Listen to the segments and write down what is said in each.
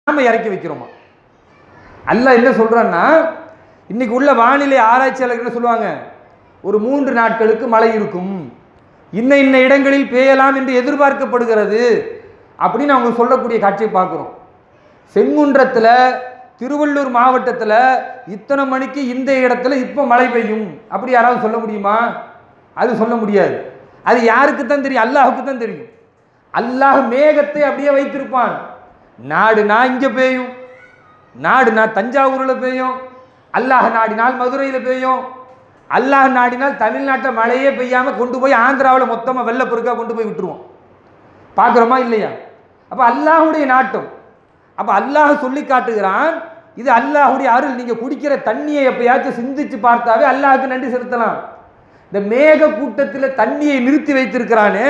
நாம இறக்கி வைக்கிறோமா அல்லாஹ் என்ன சொல்றான்னா இன்னைக்கு உள்ள வானிலை ஆராய்ச்சியாளர்கள் என்ன சொல்லுவாங்க ஒரு மூன்று நாட்களுக்கு மழை இருக்கும் இன்ன இன்ன இடங்களில் பெய்யலாம் என்று எதிர்பார்க்கப்படுகிறது அப்படின்னு அவங்க சொல்லக்கூடிய காட்சியை பார்க்குறோம் செங்குன்றத்தில் திருவள்ளூர் மாவட்டத்தில் இத்தனை மணிக்கு இந்த இடத்துல இப்போ மழை பெய்யும் அப்படி யாராவது சொல்ல முடியுமா அது சொல்ல முடியாது அது யாருக்கு தான் தெரியும் அல்லாஹுக்கு தான் தெரியும் அல்லாஹ் மேகத்தை அப்படியே வைத்திருப்பான் நாடு நான் இங்கே பெய்யும் நாடு நான் தஞ்சாவூரில் பெய்யும் அல்லாஹ் நாடினால் மதுரையில் பெய்யும் அல்லாஹ் நாடினால் தமிழ்நாட்டை மழையே பெய்யாமல் கொண்டு போய் ஆந்திராவில் மொத்தமாக வெள்ளப்பெருக்காக கொண்டு போய் விட்டுருவோம் பார்க்குறோமா இல்லையா அப்போ அல்லாஹுடைய நாட்டம் அப்போ அல்லாஹ் சொல்லி காட்டுகிறான் இது அல்லாஹுடைய அருள் நீங்கள் குடிக்கிற தண்ணியை எப்பயாச்சும் சிந்திச்சு பார்த்தாவே அல்லாஹுக்கு நன்றி செலுத்தலாம் இந்த மேக கூட்டத்தில் தண்ணியை நிறுத்தி வைத்திருக்கிறானே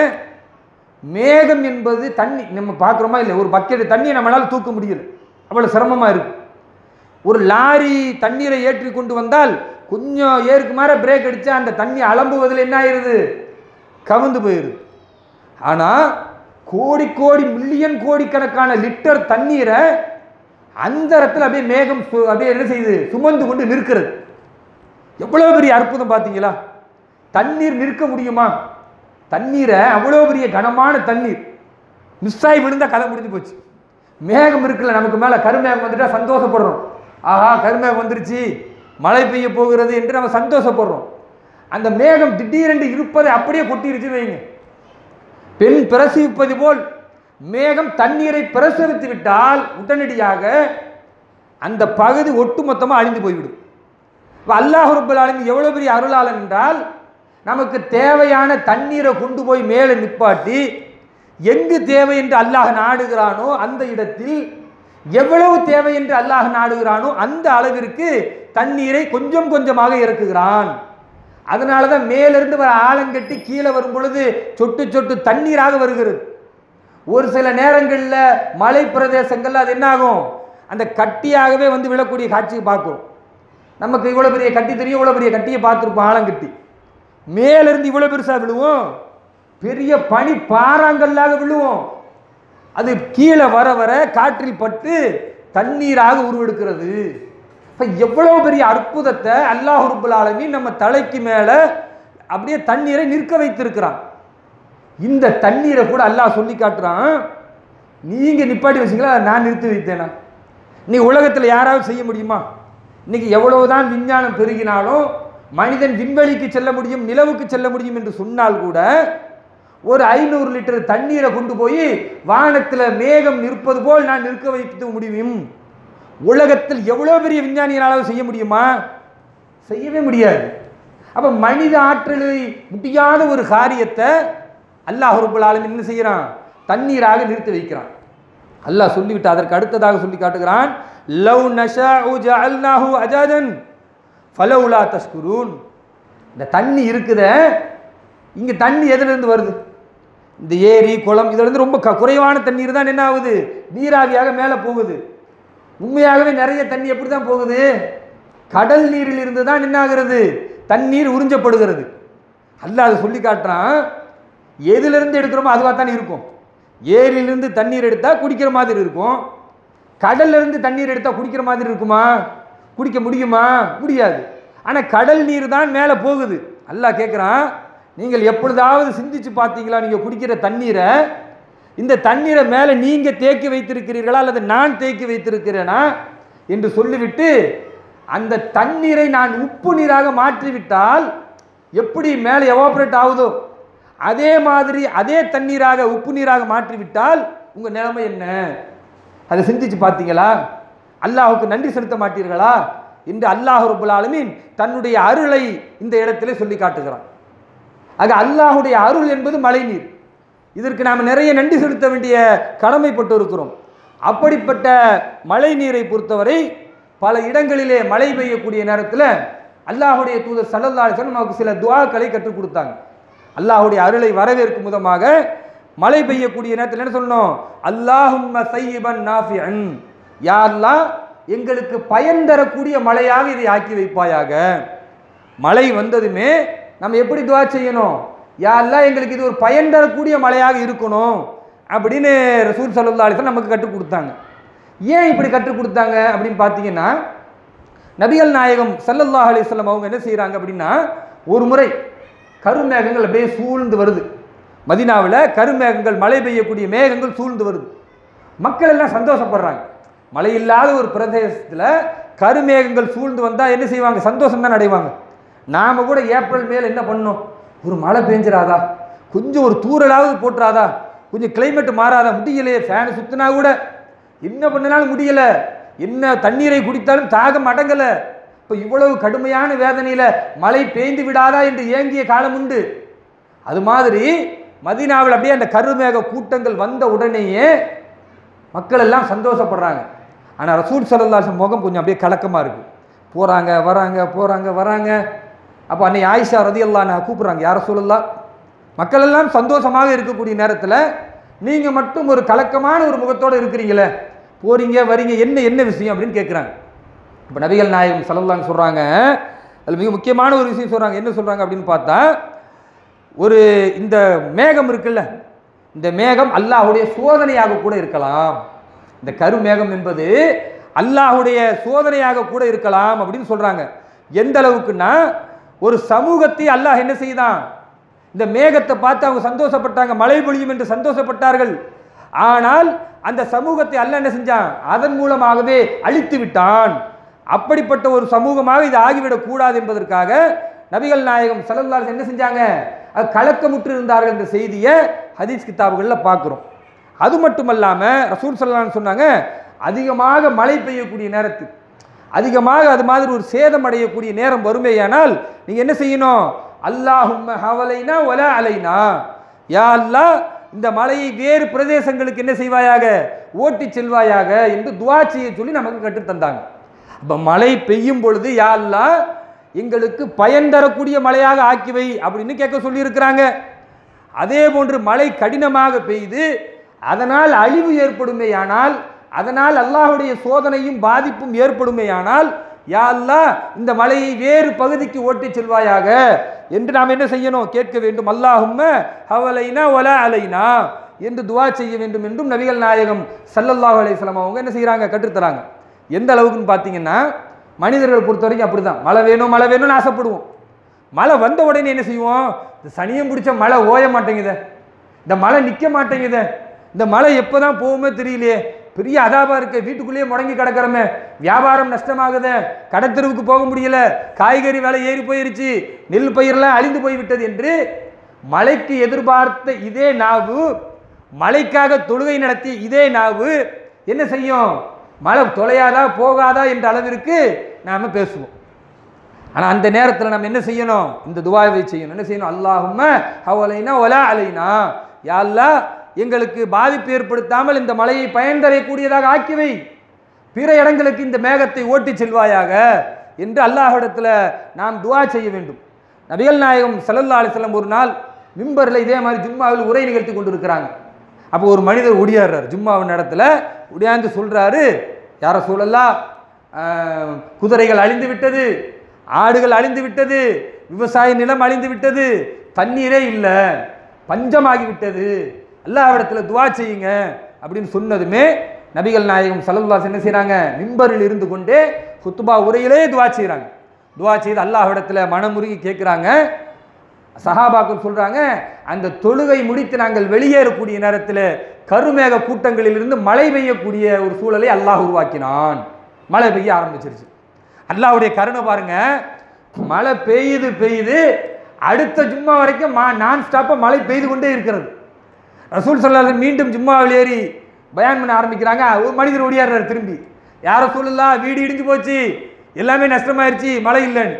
மேகம் என்பது தண்ணி நம்ம பார்க்குறோமா இல்லை ஒரு பக்கெட் தண்ணியை நம்மளால் தூக்க முடியல அவ்வளோ சிரமமாக இருக்கு ஒரு லாரி தண்ணீரை ஏற்றி கொண்டு வந்தால் கொஞ்சம் ஏருக்கு மாற பிரேக் அடித்தா அந்த தண்ணி அலம்புவதில் என்ன ஆயிடுது கவுந்து போயிடுது ஆனால் கோடி கோடி மில்லியன் கோடிக்கணக்கான லிட்டர் தண்ணீரை அந்த இடத்துல அப்படியே மேகம் சு- அப்படியே என்ன செய்யுது சுமந்து கொண்டு நிற்கிறது எவ்வளோ பெரிய அற்புதம் பார்த்தீங்களா தண்ணீர் நிற்க முடியுமா தண்ணீரை அவ்வளோ பெரிய கனமான தண்ணீர் மிஸ் ஆகி விழுந்தா கதை முடிஞ்சு போச்சு மேகம் இருக்குல்ல நமக்கு மேலே கருமேகம் வந்துட்டா சந்தோஷப்படுறோம் ஆஹா கருமேகம் வந்துருச்சு மழை பெய்ய போகிறது என்று நம்ம சந்தோஷப்படுறோம் அந்த மேகம் திடீரென்று இருப்பதை அப்படியே கொட்டிருச்சு வைங்க பெண் பிரசவிப்பது போல் மேகம் தண்ணீரை பிரசவித்து விட்டால் உடனடியாக அந்த பகுதி ஒட்டுமொத்தமாக அழிந்து போய்விடும் இப்போ அல்லாஹ் ரப்பல் ஆலமீன் எவ்வளோ பெரிய அருளாளன் என்றால் நமக்கு தேவையான தண்ணீரை கொண்டு போய் மேலே நிப்பாட்டி எங்கு தேவை என்று அல்லாஹ் நாடுகிறானோ அந்த இடத்தில் எவ்வளவு தேவை என்று அல்லாஹ் நாடுகிறானோ அந்த அளவிற்கு தண்ணீரை கொஞ்சம் கொஞ்சமாக இறக்குகிறான் அதனால தான் மேலிருந்து வர ஆழங்கட்டி கீழே வரும் பொழுது சொட்டு சொட்டு தண்ணீராக வருகிறது ஒரு சில நேரங்களில் மலை பிரதேசங்கள்ல அது என்ன ஆகும் அந்த கட்டியாகவே வந்து விழக்கூடிய காட்சியை பார்க்கிறோம் நமக்கு இவ்வளோ பெரிய கட்டி தெரியும் இவ்வளோ பெரிய கட்டியை பார்த்துருப்போம் ஆழங்கட்டி மேலிருந்து இவ்வளோ பெருசாக விழுவோம் பெரிய பனி பாறாங்கல்லாக விழுவோம் அது கீழே வர வர காற்றில் பட்டு தண்ணீராக உருவெடுக்கிறது இப்போ எவ்வளோ பெரிய அற்புதத்தை அல்லாஹ் ரப்புல் ஆலமீன் நம்ம தலைக்கு மேலே அப்படியே தண்ணீரை நிற்க வைத்திருக்கிறான் இந்த தண்ணீரை கூட அல்லாஹ் சொல்லி காட்டுறான் நீங்க நிப்பாட்டி வச்சீங்களா நான் நிறுத்தி வைத்தேனா நீ உலகத்தில் யாராவது செய்ய முடியுமா இன்னைக்கு எவ்வளவுதான் விஞ்ஞானம் பெருகினாலும் மனிதன் விண்வெளிக்கு செல்ல முடியும் நிலவுக்கு செல்ல முடியும் என்று சொன்னால் கூட ஒரு ஐநூறு லிட்டர் தண்ணீரை கொண்டு போய் வானத்தில் மேகம் நிற்பது போல் நான் நிற்க வைத்து முடியும் உலகத்தில் எவ்வளோ பெரிய விஞ்ஞானிகளால் செய்ய முடியுமா செய்யவே முடியாது அப்ப மனித ஆற்றலை முடியாத ஒரு காரியத்தை அல்லாஹ் ரப்பல் ஆலமீன் என்ன செய்கிறான் தண்ணீராக நிறுத்தி வைக்கிறான் அல்லாஹ் சொல்லிவிட்டு அதற்கு அடுத்ததாக சொல்லி காட்டுகிறான் லவ் நஷாஉ ஜஅல்நாஹு அஜாஜன் ஃபலவுலா தஷ்குரூன் இந்த தண்ணி இருக்குதே இங்க தண்ணி எதிலிருந்து வருது இந்த ஏரி குளம் இதுல இருந்து ரொம்ப க- குறைவான தண்ணீர் தான் என்ன ஆகுது நீராவியாக மேலே போகுது உண்மையாகவே நிறைய தண்ணி எப்படி தான் போகுது கடல் நீரில் இருந்து தான் என்ன ஆகிறது தண்ணீர் உறிஞ்சப்படுகிறது அல்லாஹ் அதை சொல்லி காட்டுறான் எதிலிருந்து எடுக்கிறோமோ அதுவாக தானே இருக்கும் ஏரியிலிருந்து தண்ணீர் எடுத்தால் குடிக்கிற மாதிரி இருக்கும் கடல்ல இருந்து தண்ணீர் எடுத்தால் குடிக்கிற மாதிரி இருக்குமா குடிக்க முடியுமா முடியாது ஆனால் கடல் நீர் தான் மேலே போகுது அல்லாஹ் கேட்குறான் நீங்கள் எப்பொழுதாவது சிந்திச்சு பார்த்தீங்களா நீங்கள் குடிக்கிற தண்ணீரை இந்த தண்ணீரை மேலே நீங்கள் தேக்கி வைத்திருக்கிறீர்களா அல்லது நான் தேக்கி வைத்திருக்கிறேனா என்று சொல்லிவிட்டு அந்த தண்ணீரை நான் உப்பு நீராக மாற்றிவிட்டால் எப்படி மேலே எவாபரேட் ஆகுதோ அதே மாதிரி அதே தண்ணீராக உப்பு நீராக மாற்றிவிட்டால் உங்கள் நிலைமை என்ன அதை சிந்திச்சு பார்த்தீங்களா அல்லாஹுக்கு நன்றி செலுத்த மாட்டீர்களா என்று அல்லாஹ் ரபுல் ஆலமீன் தன்னுடைய அருளை இந்த இடத்திலே சொல்லி காட்டுகிறான் ஆக அல்லாஹுடைய அருள் என்பது மழைநீர் இதற்கு நாம் நிறைய நன்றி செலுத்த வேண்டிய கடமைப்பட்டு இருக்கிறோம் அப்படிப்பட்ட மழை நீரை பொறுத்தவரை பல இடங்களிலே மழை பெய்யக்கூடிய நேரத்தில் அல்லாஹுடைய தூதர் சல்லல்லா அலைஹி வஸல்லம் நமக்கு சில துஆக்களை கற்றுக் கொடுத்தாங்க அல்லாஹுடைய அருளை வரவேற்கும் விதமாக மழை பெய்யக்கூடிய நேரத்தில் என்ன சொல்லணும் அல்லாஹும்ம சையிபன் நாஃபிஅன் யா அல்லாஹ் எங்களுக்கு பயன் தரக்கூடிய மழையாக இதை ஆக்கி வைப்பாயாக மழை வந்ததுமே நம்ம எப்படி துவா செய்யணும் யா அல்லாஹ் எங்களுக்கு இது ஒரு பயன் தரக்கூடிய மழையாக இருக்கணும் அப்படின்னு ரசூல் சல்லா அலிஸ்லாம் நமக்கு கற்றுக் கொடுத்தாங்க ஏன் இப்படி கற்றுக் கொடுத்தாங்க அப்படின்னு பார்த்தீங்கன்னா நபிகள் நாயகம் ஸல்லல்லாஹு அலைஹி வஸல்லம் அவங்க என்ன செய்கிறாங்க அப்படின்னா ஒரு முறை கருமேகங்கள் அப்படியே சூழ்ந்து வருது மதினாவில் கருமேகங்கள் மழை பெய்யக்கூடிய மேகங்கள் சூழ்ந்து வருது மக்கள் எல்லாம் சந்தோஷப்படுறாங்க மழை இல்லாத ஒரு பிரதேசத்தில் கருமேகங்கள் சூழ்ந்து வந்தால் என்ன செய்வாங்க சந்தோஷம் தான் அடைவாங்க நாம் கூட ஏப்ரல் மேல் என்ன பண்ணோம் ஒரு மழை பெஞ்சிராதா கொஞ்சம் ஒரு தூறலாவது போட்டுறாதா கொஞ்சம் கிளைமேட் மாறாதா முடியலையே ஃபேன் சுத்தினா கூட என்ன பண்ணினாலும் முடியல என்ன தண்ணீரை குடித்தாலும் தாகம் அடங்கலை இப்போ இவ்வளவு கடுமையான வேதனையில் மழை பெய்ந்து விடாதா என்று ஏங்கிய காலம் உண்டு அது மாதிரி மதீனாவில் அப்படியே அந்த கருமேக கூட்டங்கள் வந்த உடனேயே மக்கள் எல்லாம் சந்தோஷப்படுறாங்க ஆனால் ரசூல் சல்லாஹ் முகம் கொஞ்சம் அப்படியே கலக்கமாக இருக்குது போகிறாங்க வராங்க போகிறாங்க வராங்க அப்போ அன்னை ஆயிஷா ரதி நான் கூப்பிட்றாங்க யார சொல்லலாம் மக்கள் எல்லாம் சந்தோஷமாக இருக்கக்கூடிய நேரத்தில் நீங்கள் மட்டும் ஒரு கலக்கமான ஒரு முகத்தோடு இருக்கிறீங்களே போறீங்க வரீங்க என்ன என்ன விஷயம் அப்படின்னு கேட்குறாங்க இப்போ நபிகள் நாயகம் சல்லல்லான்னு சொல்கிறாங்க அதில் மிக முக்கியமான ஒரு விஷயம் சொல்கிறாங்க என்ன சொல்கிறாங்க அப்படின்னு பார்த்தா ஒரு இந்த மேகம் இருக்குல்ல இந்த மேகம் அல்லாஹுடைய சோதனையாக கூட இருக்கலாம் இந்த கருமேகம் என்பது அல்லாஹுடைய சோதனையாக கூட இருக்கலாம் அப்படின்னு சொல்றாங்க எந்த அளவுக்குன்னா ஒரு சமூகத்தை அல்லாஹ் என்ன செய்தான் இந்த மேகத்தை பார்த்து அவங்க சந்தோஷப்பட்டாங்க மழை பொழியும் என்று சந்தோஷப்பட்டார்கள் ஆனால் அந்த சமூகத்தை அல்லாஹ் என்ன செஞ்சான் அதன் மூலமாகவே அழித்து விட்டான் அப்படிப்பட்ட ஒரு சமூகமாக இது ஆகிவிடக் கூடாது என்பதற்காக நபிகள் நாயகம் ஸல்லல்லாஹு என்ன செஞ்சாங்க அது கலக்கமுற்று இருந்தார்கள் என்ற செய்தியை ஹதீஸ் கிதாபுகளில் பார்க்குறோம் அது மட்டுமல்லாமல் ரசூல் ஸல்லல்லாஹு சொன்னாங்க அதிகமாக மழை பெய்யக்கூடிய நேரத்துக்கு அதிகமாக அது மாதிரி ஒரு சேதம் அடையக்கூடிய நேரம் வருமேயானால் நீங்கள் என்ன செய்யணும் அல்லாஹும்ம ஹவலைனா ஒல அலைனா யா அல்லாஹ் இந்த மலையை வேறு பிரதேசங்களுக்கு என்ன செய்வாயாக ஓட்டி செல்வாயாக என்று துவா செய்ய சொல்லி நமக்கு கற்றுத் தந்தாங்க அப்போ மழை பெய்யும் பொழுது யா அல்லாஹ் எங்களுக்கு பயன் தரக்கூடிய மழையாக ஆக்கி வை அப்படின்னு கேட்க சொல்லியிருக்கிறாங்க அதே போன்று மழை கடினமாக பெய்து அதனால் அழிவு ஏற்படுமேயானால் அதனால் அல்லாஹ்வுடைய சோதனையும் பாதிப்பும் ஏற்படுமேயானால் யா அல்லாஹ் இந்த மலையை வேறு பகுதிக்கு ஓட்டிச் செல்வாயாக என்று நாம் என்ன செய்யணும் கேட்க வேண்டும் அல்லாஹும்ம ஹவலைனா ஒல அலைனா என்று துவா செய்ய வேண்டும் என்றும் நபிகள் நாயகம் ஸல்லல்லாஹு அலைஹி வஸல்லம் அவங்க என்ன செய்கிறாங்க கற்றுத்தராங்க எந்த அளவுக்குன்னு பார்த்தீங்கன்னா மனிதர்களை பொறுத்த வரைக்கும் அப்படிதான் மழை வேணும் மழை வேணும்னு ஆசைப்படுவோம் மழை வந்த உடனே என்ன செய்வோம் இந்த சனியம் பிடிச்ச மழை ஓய மாட்டேங்குதே இந்த மழை நிற்க மாட்டேங்குதே இந்த மழை எப்போ தான் போகுமே தெரியலையே பெரிய அதாபா இருக்கு வீட்டுக்குள்ளேயே முடங்கி கிடக்கிறோமே வியாபாரம் நஷ்டமாகுதே கடத்தெருவுக்கு போக முடியல காய்கறி விலை ஏறி போயிருச்சு நெல் பயிரெல்லாம் அழிந்து போய்விட்டது என்று மழைக்கு எதிர்பார்த்த இதே நாவு மழைக்காக தொழுகை நடத்திய இதே நாவு என்ன செய்யும் மழை தொலையாதா போகாதா என்ற அளவிற்கு நாம் பேசுவோம் ஆனால் அந்த நேரத்தில் நம்ம என்ன செய்யணும் இந்த துவாவை செய்யணும் என்ன செய்யணும் அல்லாஹும்ம ஹவலைனா ஒலா அலைனா யா அல்லாஹ் எங்களுக்கு பாதிப்பு ஏற்படுத்தாமல் இந்த மலையை பயன் தரக்கூடியதாக ஆக்கி வை பிற இடங்களுக்கு இந்த மேகத்தை ஓட்டிச் செல்வாயாக என்று அல்லாஹ்விடத்தில் நாம் துவா செய்ய வேண்டும் நபிகள் நாயகம் ஸல்லல்லாஹு அலைஹி வஸல்லம் ஒரு நாள் மிம்பரில் இதே மாதிரி ஜும்மாவில் உரை நிகழ்த்தி கொண்டிருக்கிறாங்க அப்போ ஒரு மனிதர் ஒடியாடுறார் ஜும்மாவின் இடத்துல ஒடியாந்து சொல்றாரு யார சொல்லலாம் குதிரைகள் அழிந்து விட்டது ஆடுகள் அழிந்து விட்டது விவசாய நிலம் அழிந்து விட்டது தண்ணீரே இல்லை பஞ்சமாகி விட்டது அல்லாஹ்விடத்தில் துவா செய்யுங்க அப்படின்னு சொன்னதுமே நபிகள் நாயகம் ஸல்லல்லாஹு என்ன செய்றாங்க மிம்பரில் இருந்து கொண்டே குத்துபா உரையிலே துவா செய்கிறாங்க துவா செய்து அல்லாஹ்விடத்தில் மனமுருகி கேட்குறாங்க சஹாபாக்கள் சொல்றாங்க அந்த தொழுகை முடித்து நாங்கள் வெளியேறக்கூடிய நேரத்தில் கருமேக கூட்டங்களிலிருந்து மழை பெய்யக்கூடிய ஒரு சூழலை அல்லாஹ் உருவாக்கினான் மழை பெய்ய ஆரம்பிச்சிருச்சு அல்லாஹ்வுடைய கருணை பாருங்க மழை பெய்யுது பெய்யுது அடுத்த ஜும்மா வரைக்கும் மா நான் ஸ்டாப்பாக மழை பெய்து கொண்டே இருக்கிறது ரசூல் சல்லாஹ் மீண்டும் ஜும்மாவில் ஏறி பயான் பண்ண ஆரம்பிக்கிறாங்க ஒரு மனிதர் ஓடியாடுறாரு திரும்பி யார சொல்லலாம் வீடு இடிஞ்சு போச்சு எல்லாமே நஷ்டமாயிருச்சு மழை இல்லைன்னு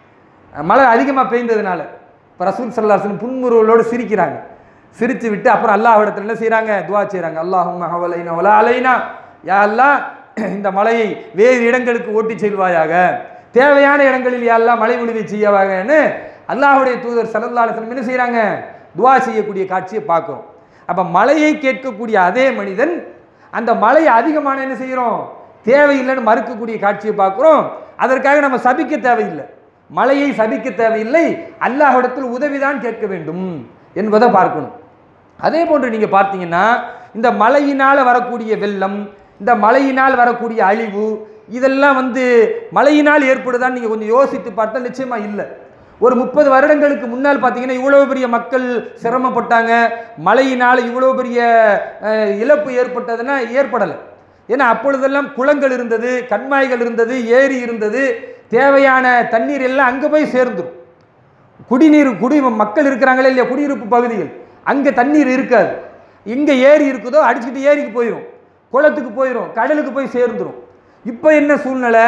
மழை அதிகமாக பெய்ந்ததுனால இப்போ ரசூல் சல்லாஹன் புன்முறுவலோடு சிரிக்கிறாங்க சிரித்து விட்டு அப்புறம் அல்லாஹ்விடத்தில் என்ன செய்கிறாங்க துவா செய்கிறாங்க அல்லாஹும் ஹவலைனா வலா அலைனா யா அல்லாஹ் இந்த மலையை வேறு இடங்களுக்கு ஓட்டி செல்வாயாக தேவையான இடங்களில் யா அல்லாஹ் மழை விழுவை செய்யவாகன்னு அல்லாஹ்வுடைய தூதர் சல்லல்லாஹு அலைஹி வஸல்லம் என்ன செய்கிறாங்க துவா செய்யக்கூடிய காட்சியை பார்க்குறோம் அப்போ மழையை கேட்கக்கூடிய அதே மனிதன் அந்த மழை அதிகமான என்ன செய்கிறோம் தேவையில்லைன்னு மறுக்கக்கூடிய காட்சியை பார்க்குறோம் அதற்காக நம்ம சபிக்க தேவையில்லை மழையை சபிக்க தேவையில்லை அல்லாஹ்விடத்தில் உதவிதான் கேட்க வேண்டும் என்பதை பார்க்கணும் அதே போன்று நீங்கள் பார்த்தீங்கன்னா இந்த மழையினால் வரக்கூடிய வெள்ளம் இந்த மழையினால் வரக்கூடிய அழிவு இதெல்லாம் வந்து மழையினால் ஏற்படுதான்னு நீங்கள் கொஞ்சம் யோசித்து பார்த்தா நிச்சயமா இல்லை ஒரு முப்பது வருடங்களுக்கு முன்னால் பார்த்தீங்கன்னா இவ்வளோ பெரிய மக்கள் சிரமப்பட்டாங்க மழையினால் இவ்வளோ பெரிய அஹ், இழப்பு ஏற்பட்டதுன்னா ஏற்படலை ஏன்னா அப்பொழுதெல்லாம் குளங்கள் இருந்தது கண்மாய்கள் இருந்தது ஏரி இருந்தது தேவையான தண்ணீர் எல்லாம் அங்கே போய் சேர்ந்துடும் குடிநீர் குடி மக்கள் இருக்கிறாங்களே இல்லையா குடியிருப்பு பகுதிகள் அங்கே தண்ணீர் இருக்காது எங்கே ஏரி இருக்குதோ அடிச்சுட்டு ஏரிக்கு போயிடும் குளத்துக்கு போயிடும் கடலுக்கு போய் சேர்ந்துடும் இப்போ என்ன சூழ்நிலை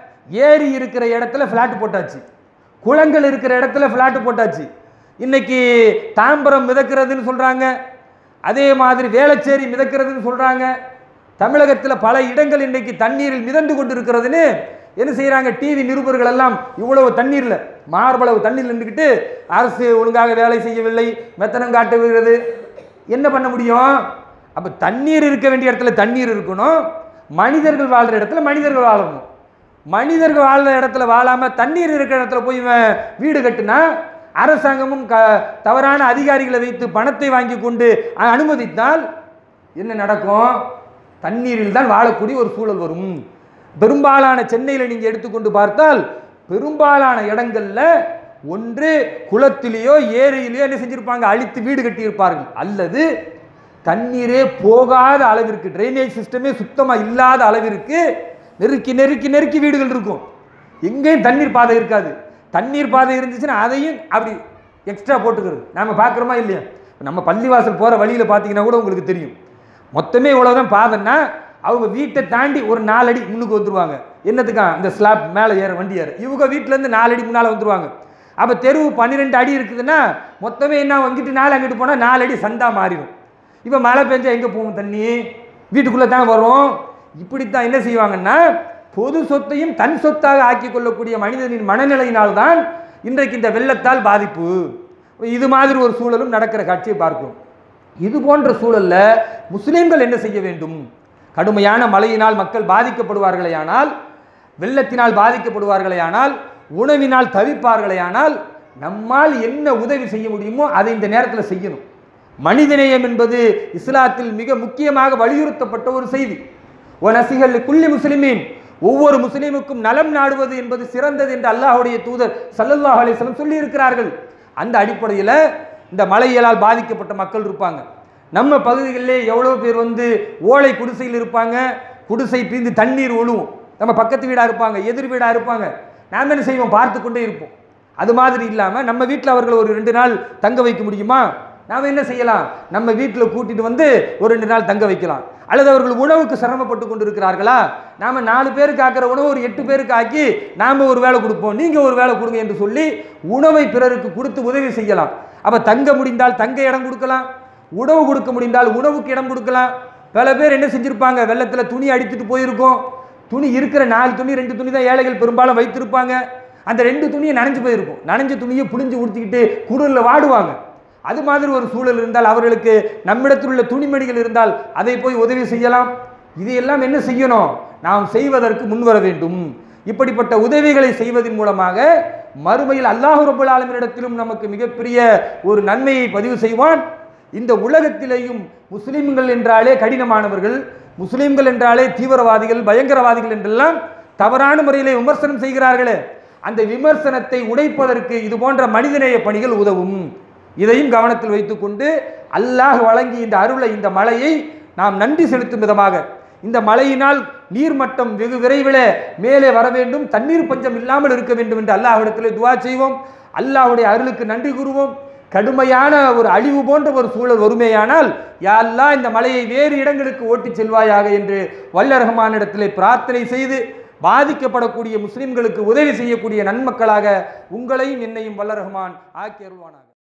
ஏரி இருக்கிற இடத்துல ஃப்ளாட் போட்டாச்சு குளங்கள் இருக்கிற இடத்துல ஃப்ளாட் போட்டாச்சு இன்னைக்கு தாம்பரம் மிதக்கிறதுன்னு சொல்கிறாங்க அதே மாதிரி வேளச்சேரி மிதக்கிறதுன்னு சொல்கிறாங்க தமிழகத்தில் பல இடங்கள் இன்னைக்கு தண்ணீரில் மிதந்து கொண்டு இருக்கிறதுன்னு என்ன செய்கிறாங்க டிவி நிருபர்கள் எல்லாம் இவ்வளவு தண்ணீரில் மார்பளவு தண்ணீர் நின்றுக்கிட்டு அரசு ஒழுங்காக வேலை செய்யவில்லை மெத்தனம் காட்டுகிறது என்ன பண்ண முடியும் அப்போ தண்ணீர் இருக்க வேண்டிய இடத்துல தண்ணீர் இருக்கணும் மனிதர்கள் வாழ்கிற இடத்துல மனிதர்கள் வாழணும் மனிதர்கள் வாழ்ற இடத்துல வாழாம தண்ணீர் இருக்கிற இடத்துல போய் இவன் வீடு கட்டுனா அரசாங்கமும் க தவறான அதிகாரிகளை வைத்து பணத்தை வாங்கி கொண்டு அ- அனுமதித்தால் என்ன நடக்கும் தண்ணீரில் தான் வாழக்கூடிய ஒரு சூழல் வரும் பெரும்பாலான சென்னையில் நீங்கள் எடுத்துக்கொண்டு பார்த்தால் பெரும்பாலான இடங்கள்ல ஒன்று குளத்திலேயோ ஏரியிலேயோ என்ன செஞ்சிருப்பாங்க அழித்து வீடு கட்டியிருப்பார்கள் அல்லது தண்ணீரே போகாத அளவிற்கு ட்ரைனேஜ் சிஸ்டமே சுத்தமாக இல்லாத அளவிற்கு நெருக்கி நெருக்கி நெருக்கி வீடுகள் இருக்கும் எங்கேயும் தண்ணீர் பாதை இருக்காது தண்ணீர் பாதை இருந்துச்சுன்னா அதையும் அப்படி எக்ஸ்ட்ரா போட்டுக்கிறது நாம பார்க்குறோமா இல்லையா நம்ம பள்ளிவாசல் போகிற வழியில் பார்த்தீங்கன்னா கூட உங்களுக்கு தெரியும் மொத்தமே இவ்வளோதான் பாதைன்னா அவங்க வீட்டை தாண்டி ஒரு நாலு அடி முன்னுக்கு வந்துருவாங்க என்னத்துக்கா இந்த ஸ்லாப் மேலே ஏற வண்டி ஏற இவங்க வீட்டிலேருந்து நாலு அடி முன்னால் வந்துருவாங்க அப்போ தெருவு பன்னிரெண்டு அடி இருக்குதுன்னா மொத்தமே என்ன அங்கிட்டு நாலு அங்கிட்டு போனால் நாலு அடி சந்தா மாறிடும் இப்போ மழை பெஞ்சா எங்கே போகும் தண்ணி வீட்டுக்குள்ளே தான் வரும் இப்படித்தான் என்ன செய்வாங்கன்னா பொது சொத்தையும் தன் சொத்தாக ஆக்கிக் கொள்ளக்கூடிய மனிதனின் மனநிலையினால்தான் இன்றைக்கு இந்த வெள்ளத்தால் பாதிப்பு இது மாதிரி ஒரு சூழலும் நடக்கிற காட்சியை பார்க்கிறோம் இது போன்ற சூழல்ல முஸ்லிம்கள் என்ன செய்ய வேண்டும் கடுமையான மழையினால் மக்கள் பாதிக்கப்படுவார்களேயானால் வெள்ளத்தினால் பாதிக்கப்படுவார்களேயானால் உணவினால் தவிப்பார்களேயானால் நம்மால் என்ன உதவி செய்ய முடியுமோ அதை இந்த நேரத்தில் செய்யணும் மனிதநேயம் என்பது இஸ்லாத்தில் மிக முக்கியமாக வலியுறுத்தப்பட்ட ஒரு செய்தி ஒனசிகள் குள்ளி முஸ்லிமீன் ஒவ்வொரு முஸ்லிமுக்கும் நலம் நாடுவது என்பது சிறந்தது என்று அல்லாஹ்வுடைய தூதர் சல்லல்லாஹு அலைஹி வஸல்லம் சொல்லி இருக்கிறார்கள் அந்த அடிப்படையில் இந்த மழையியலால் பாதிக்கப்பட்ட மக்கள் இருப்பாங்க நம்ம பகுதிகளிலே எவ்வளோ பேர் வந்து ஓலை குடிசையில் இருப்பாங்க குடிசை பீந்து தண்ணீர் ஒழுவும் நம்ம பக்கத்து வீடாக இருப்பாங்க எதிர் வீடாக இருப்பாங்க நாம் என்ன செய்வோம் பார்த்து கொண்டே இருப்போம் அது மாதிரி இல்லாமல் நம்ம வீட்டில் அவர்களை ஒரு ரெண்டு நாள் தங்க வைக்க முடியுமா நாம் என்ன செய்யலாம் நம்ம வீட்டில் கூட்டிட்டு வந்து ஒரு ரெண்டு நாள் தங்க வைக்கலாம் அல்லது அவர்கள் உணவுக்கு சிரமப்பட்டு கொண்டு இருக்கிறார்களா நாம் நாலு பேருக்கு ஆக்கிற உணவு ஒரு எட்டு பேருக்கு ஆக்கி நாம் ஒரு வேலை கொடுப்போம் நீங்கள் ஒரு வேலை கொடுங்க என்று சொல்லி உணவை பிறருக்கு கொடுத்து உதவி செய்யலாம் அப்போ தங்க முடிந்தால் தங்க இடம் கொடுக்கலாம் உணவு கொடுக்க முடிந்தால் உணவுக்கு இடம் கொடுக்கலாம் பல பேர் என்ன செஞ்சிருப்பாங்க வெள்ளத்தில் துணி அடித்துட்டு போயிருக்கோம் துணி இருக்கிற நாலு துணி ரெண்டு துணி தான் ஏழைகள் பெரும்பாலும் வைத்திருப்பாங்க அந்த ரெண்டு துணியை நனைஞ்சு போயிருக்கும் நனைஞ்ச துணியை புழிஞ்சு உடுத்திக்கிட்டு குளிரில் வாடுவாங்க அது மாதிரி ஒரு சூழல் இருந்தால் அவர்களுக்கு நம்மிடத்தில் உள்ள துணிமணிகள் இருந்தால் அதை போய் உதவி செய்யலாம் இதையெல்லாம் என்ன செய்யணும் நாம் செய்வதற்கு முன்வர வேண்டும் இப்படிப்பட்ட உதவிகளை செய்வதன் மூலமாக மறுமையில் அல்லாஹ் ரபுல் ஆலமினிடத்திலும் நமக்கு மிகப்பெரிய ஒரு நன்மையை பதிவு செய்வான் இந்த உலகத்திலேயும் முஸ்லிம்கள் என்றாலே கடினமானவர்கள் முஸ்லிம்கள் என்றாலே தீவிரவாதிகள் பயங்கரவாதிகள் என்றெல்லாம் தவறான முறையிலே விமர்சனம் செய்கிறார்களே அந்த விமர்சனத்தை உடைப்பதற்கு இது போன்ற மனிதநேய பணிகள் உதவும் இதையும் கவனத்தில் வைத்துக்கொண்டு அல்லாஹ் வழங்கி இந்த அருளை இந்த மழையை நாம் நன்றி செலுத்தும் விதமாக இந்த மழையினால் நீர்மட்டம் வெகு விரைவில் மேலே வர வேண்டும் தண்ணீர் பஞ்சம் இல்லாமல் இருக்க வேண்டும் என்று அல்லாஹ்விடத்திலே துவா செய்வோம் அல்லாஹ்வுடைய அருளுக்கு நன்றி கூறுவோம் கடுமையான ஒரு அழிவு போன்ற ஒரு சூழல் வருமேயானால் யா அல்லாஹ் இந்த மலையை வேறு இடங்களுக்கு ஓட்டிச் செல்வாயாக என்று வல்ல ரஹ்மானிடத்திலே பிரார்த்தனை செய்து பாதிக்கப்படக்கூடிய முஸ்லிம்களுக்கு உதவி செய்யக்கூடிய நன்மக்களாக உங்களையும் என்னையும் வல்ல ரஹ்மான் ஆக்கி அருள்வானாக